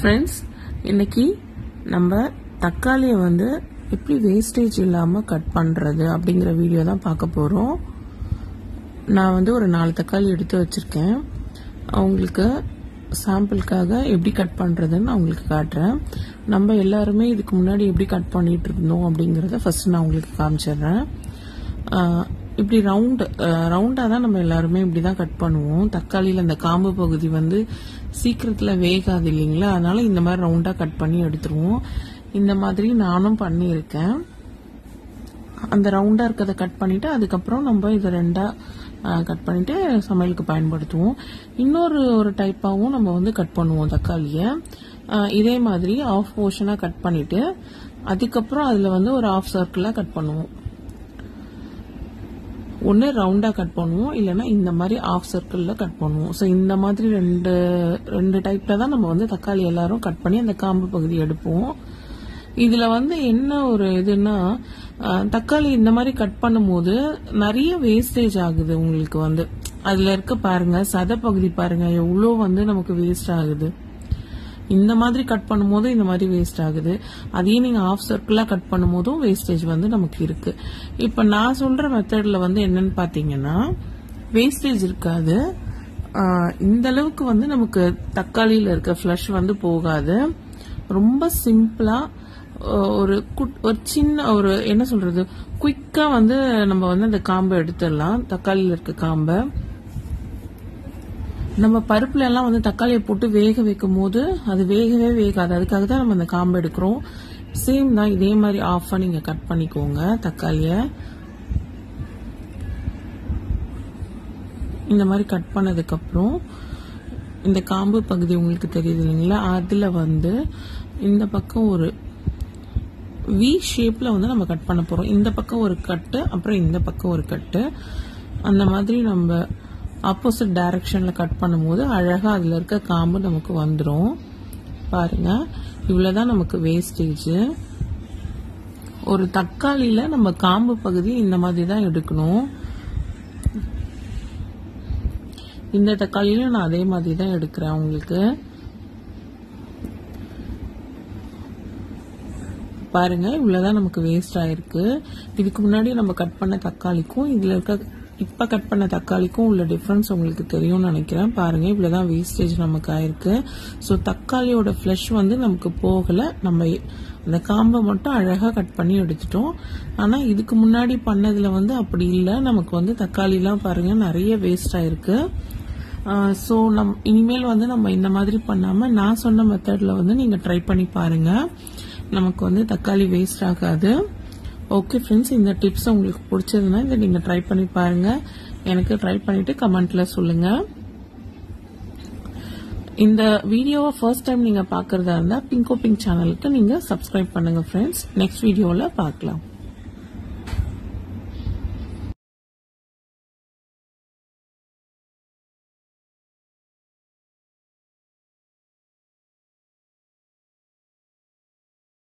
friends இன்னைக்கு நம்ம தக்காளியை வந்து எப்படி வேஸ்டேஜ் இல்லாமல் கட் பண்ணுறது அப்படிங்கிற வீடியோ தான் பார்க்க போகிறோம் நான் வந்து ஒரு நாலு தக்காளி எடுத்து வச்சுருக்கேன் அவங்களுக்கு சாம்பிளுக்காக எப்படி கட் பண்ணுறதுன்னு நான் உங்களுக்கு காட்டுறேன் நம்ம எல்லாருமே இதுக்கு முன்னாடி எப்படி கட் பண்ணிட்டு இருந்தோம் அப்படிங்கிறத ஃபர்ஸ்ட் நான் உங்களுக்கு காமிச்சிடுறேன் ஆஹ் இப்படி ரவுண்டு ரவுண்டாக தான் நம்ம எல்லாருமே இப்படி தான் கட் பண்ணுவோம் தக்காளியில் அந்த காம்பு பகுதி வந்து சீக்கிரத்தில் வேகாது இல்லைங்களா அதனால இந்த மாதிரி ரவுண்டாக கட் பண்ணி எடுத்துருவோம் இந்த மாதிரி நானும் பண்ணியிருக்கேன் அந்த ரவுண்டாக இருக்கிறத கட் பண்ணிட்டு அதுக்கப்புறம் நம்ம இதை ரெண்டாக கட் பண்ணிட்டு சமையலுக்கு பயன்படுத்துவோம் இன்னொரு ஒரு டைப்பாகவும் நம்ம வந்து கட் பண்ணுவோம் தக்காளியை ஆஹ் இதே மாதிரி ஆஃப் போர்ஷனாக கட் பண்ணிட்டு அதுக்கப்புறம் அதில் வந்து ஒரு ஆஃப் சர்க்கிளாக கட் பண்ணுவோம் ஒன்று ரவுண்டாக கட் பண்ணுவோம் இல்லைன்னா இந்த மாதிரி ஆஃப் சர்க்கிளில் கட் பண்ணுவோம் ஸோ இந்த மாதிரி ரெண்டு ரெண்டு டைப்பில் தான் நம்ம வந்து தக்காளி எல்லாரும் கட் பண்ணி அந்த காம்பு பகுதி எடுப்போம் இதில் வந்து என்ன ஒரு இதுன்னா அஹ், தக்காளி இந்த மாதிரி கட் பண்ணும்போது நிறைய வேஸ்டேஜ் ஆகுது உங்களுக்கு வந்து அதில் இருக்க பாருங்க சதை பகுதி பாருங்க எவ்வளோ வந்து நமக்கு வேஸ்ட் ஆகுது இந்த மாதிரி கட் பண்ணும்போது இந்த மாதிரி வேஸ்ட் ஆகுது அதையே நீங்க ஆஃப் சர்க்கிளா கட் பண்ணும்போதும் வேஸ்டேஜ் வந்து நமக்கு இருக்கு இப்ப நான் சொல்ற மெத்தட்ல வந்து என்னன்னு பாத்தீங்கன்னா வேஸ்டேஜ் இருக்காது ஆஹ் இந்த அளவுக்கு வந்து நமக்கு தக்காளியில இருக்க ஃபிளஷ் வந்து போகாது ரொம்ப சிம்பிளா ஒரு குட்- ஒரு சின்ன ஒரு என்ன சொல்றது குயிக்கா வந்து நம்ம வந்து அந்த காம்பை எடுத்துடலாம் தக்காளியில இருக்க காம்பை நம்ம பருப்புல எல்லாம் வந்து தக்காளியை போட்டு வேக வைக்கும் போது அது வேகவே வேகாது அதுக்காக தான் நம்ம அந்த காம்பு எடுக்கிறோம் சேம் தான் இதே மாதிரி ஆஃபா நீங்க கட் பண்ணிக்கோங்க தக்காளிய இந்த மாதிரி கட் பண்ணதுக்கு அப்புறம் இந்த காம்பு பகுதி உங்களுக்கு தெரியுது இல்லைங்களா அதுல வந்து இந்த பக்கம் ஒரு வி ஷேப்ல வந்து நம்ம கட் பண்ண போறோம் இந்த பக்கம் ஒரு கட்டு அப்புறம் இந்த பக்கம் ஒரு கட்டு அந்த மாதிரி நம்ம ஆப்போசிட் டைரக்ஷன்ல கட் பண்ணும்போது அழகா அதுல இருக்க காம்பு நமக்கு வந்துடும் பாருங்க இவ்வளவுதான் நமக்கு வேஸ்டேஜ் ஒரு தக்காளியில நம்ம காம்பு பகுதி இந்த மாதிரி தான் எடுக்கணும் இந்த தக்காளியில நான் அதே மாதிரி தான் எடுக்கிறேன் உங்களுக்கு பாருங்க இவ்வளவுதான் நமக்கு வேஸ்ட் ஆயிருக்கு இதுக்கு முன்னாடி நம்ம கட் பண்ண தக்காளிக்கும் இதுல இருக்க இப்ப கட் பண்ண தக்காளிக்கும் உள்ள டிஃபரன்ஸ் உங்களுக்கு தெரியும்னு நினைக்கிறேன் பாருங்க இவ்வளவுதான் வேஸ்டேஜ் நமக்கு ஆயிருக்கு ஸோ தக்காளியோட ஃப்ளஷ் வந்து நமக்கு போகல நம்ம அந்த காம்பை மட்டும் அழகா கட் பண்ணி எடுத்துட்டோம் ஆனா இதுக்கு முன்னாடி பண்ணதுல வந்து அப்படி இல்லை நமக்கு வந்து தக்காளிலாம் பாருங்க நிறைய வேஸ்ட் ஆயிருக்கு ஸோ நம் இனிமேல் வந்து நம்ம இந்த மாதிரி பண்ணாம நான் சொன்ன மெத்தட்ல வந்து நீங்க ட்ரை பண்ணி பாருங்க நமக்கு வந்து தக்காளி வேஸ்ட் ஆகாது ஓகே ஃப்ரெண்ட்ஸ் இந்த டிப்ஸ் உங்களுக்கு பிடிச்சதுன்னா இதை நீங்க ட்ரை பண்ணி பாருங்க எனக்கு ட்ரை பண்ணிட்டு கமெண்ட்ல சொல்லுங்க இந்த வீடியோவை ஃபர்ஸ்ட் டைம் நீங்க பாக்குறதா இருந்தா பிங்கோ பிங்க் சேனலுக்கு நீங்க சப்ஸ்கிரைப் பண்ணுங்க ஃப்ரெண்ட்ஸ் நெக்ஸ்ட் வீடியோல பார்க்கலாம்